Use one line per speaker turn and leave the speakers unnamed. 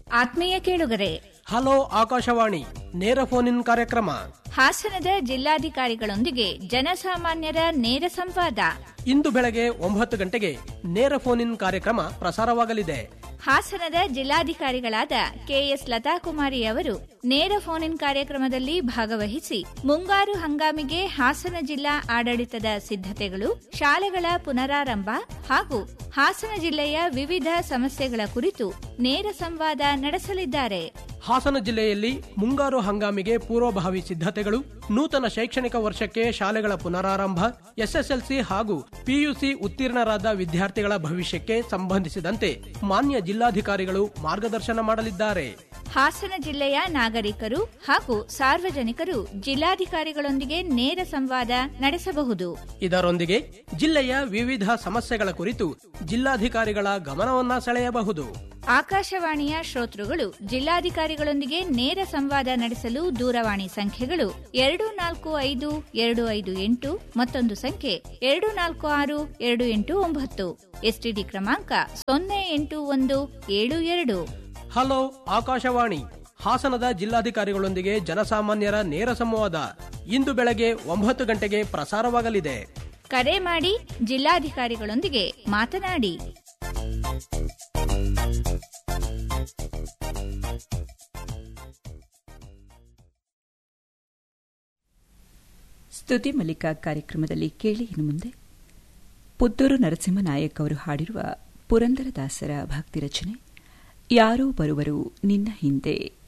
ಆತ್ಮೀಯ ಕೇಳುಗರೆ
ಹಲೋ ಆಕಾಶವಾಣಿ ನೇರ ಫೋನ್ ಇನ್ ಕಾರ್ಯಕ್ರಮ
ಹಾಸನದ ಜಿಲ್ಲಾಧಿಕಾರಿಗಳೊಂದಿಗೆ ಜನಸಾಮಾನ್ಯರ ನೇರ ಸಂವಾದ
ಇಂದು ಬೆಳಗ್ಗೆ ಒಂಬತ್ತು ಗಂಟೆಗೆ ನೇರ ಫೋನ್ ಇನ್ ಕಾರ್ಯಕ್ರಮ ಪ್ರಸಾರವಾಗಲಿದೆ
ಹಾಸನದ ಜಿಲ್ಲಾಧಿಕಾರಿಗಳಾದ ಕೆಎಸ್ ಲತಾಕುಮಾರಿ ಅವರು ನೇರ ಫೋನ್ ಇನ್ ಕಾರ್ಯಕ್ರಮದಲ್ಲಿ ಭಾಗವಹಿಸಿ ಮುಂಗಾರು ಹಂಗಾಮಿಗೆ ಹಾಸನ ಜಿಲ್ಲಾ ಆಡಳಿತದ ಸಿದ್ಧತೆಗಳು ಶಾಲೆಗಳ ಪುನರಾರಂಭ ಹಾಗೂ ಹಾಸನ ಜಿಲ್ಲೆಯ ವಿವಿಧ ಸಮಸ್ಯೆಗಳ ಕುರಿತು ನೇರ ಸಂವಾದ ನಡೆಸಲಿದ್ದಾರೆ
ಹಾಸನ ಜಿಲ್ಲೆಯಲ್ಲಿ ಮುಂಗಾರು ಹಂಗಾಮಿಗೆ ಪೂರ್ವಭಾವಿ ಸಿದ್ಧತೆಗಳು ನೂತನ ಶೈಕ್ಷಣಿಕ ವರ್ಷಕ್ಕೆ ಶಾಲೆಗಳ ಪುನರಾರಂಭ ಎಸ್ಎಸ್ಎಲ್ಸಿ ಹಾಗೂ ಪಿಯುಸಿ ಉತ್ತೀರ್ಣರಾದ ವಿದ್ಯಾರ್ಥಿಗಳ ಭವಿಷ್ಯಕ್ಕೆ ಸಂಬಂಧಿಸಿದಂತೆ ಮಾನ್ಯ ಜಿಲ್ಲಾಧಿಕಾರಿಗಳು ಮಾರ್ಗದರ್ಶನ ಮಾಡಲಿದ್ದಾರೆ
ಹಾಸನ ಜಿಲ್ಲೆಯ ನಾಗರಿಕರು ಹಾಗೂ ಸಾರ್ವಜನಿಕರು ಜಿಲ್ಲಾಧಿಕಾರಿಗಳೊಂದಿಗೆ ನೇರ ಸಂವಾದ ನಡೆಸಬಹುದು
ಇದರೊಂದಿಗೆ ಜಿಲ್ಲೆಯ ವಿವಿಧ ಸಮಸ್ಯೆಗಳ ಕುರಿತು ಜಿಲ್ಲಾಧಿಕಾರಿಗಳ ಗಮನವನ್ನ ಸೆಳೆಯಬಹುದು
ಆಕಾಶವಾಣಿಯ ಶ್ರೋತೃಗಳು ಜಿಲ್ಲಾಧಿಕಾರಿಗಳೊಂದಿಗೆ ನೇರ ಸಂವಾದ ನಡೆಸಲು ದೂರವಾಣಿ ಸಂಖ್ಯೆಗಳು ಎರಡು ನಾಲ್ಕು ಐದು ಎರಡು ಐದು ಎಂಟು ಮತ್ತೊಂದು ಸಂಖ್ಯೆ ಎರಡು ನಾಲ್ಕು ಆರು ಎರಡು ಎಂಟು ಒಂಬತ್ತು ಎಸ್ಟಿಡಿ ಕ್ರಮಾಂಕ ಸೊನ್ನೆ ಎಂಟು ಒಂದು ಏಳು ಎರಡು
ಹಲೋ ಆಕಾಶವಾಣಿ ಹಾಸನದ ಜಿಲ್ಲಾಧಿಕಾರಿಗಳೊಂದಿಗೆ ಜನಸಾಮಾನ್ಯರ ನೇರ ಸಂವಾದ ಇಂದು ಬೆಳಗ್ಗೆ ಒಂಬತ್ತು ಗಂಟೆಗೆ ಪ್ರಸಾರವಾಗಲಿದೆ
ಕರೆ ಮಾಡಿ ಜಿಲ್ಲಾಧಿಕಾರಿಗಳೊಂದಿಗೆ ಮಾತನಾಡಿ
ಸ್ತುತಿ ಮಲ್ಲಿಕ ಕಾರ್ಯಕ್ರಮದಲ್ಲಿ ಕೇಳಿ ಇನ್ನು ಮುಂದೆ ಪುತ್ತೂರು ನರಸಿಂಹನಾಯಕ್ ಅವರು ಹಾಡಿರುವ ಪುರಂದರದಾಸರ ಭಕ್ತಿ ರಚನೆ ಯಾರೋ ಬರುವರು ನಿನ್ನ ಹಿಂದೆ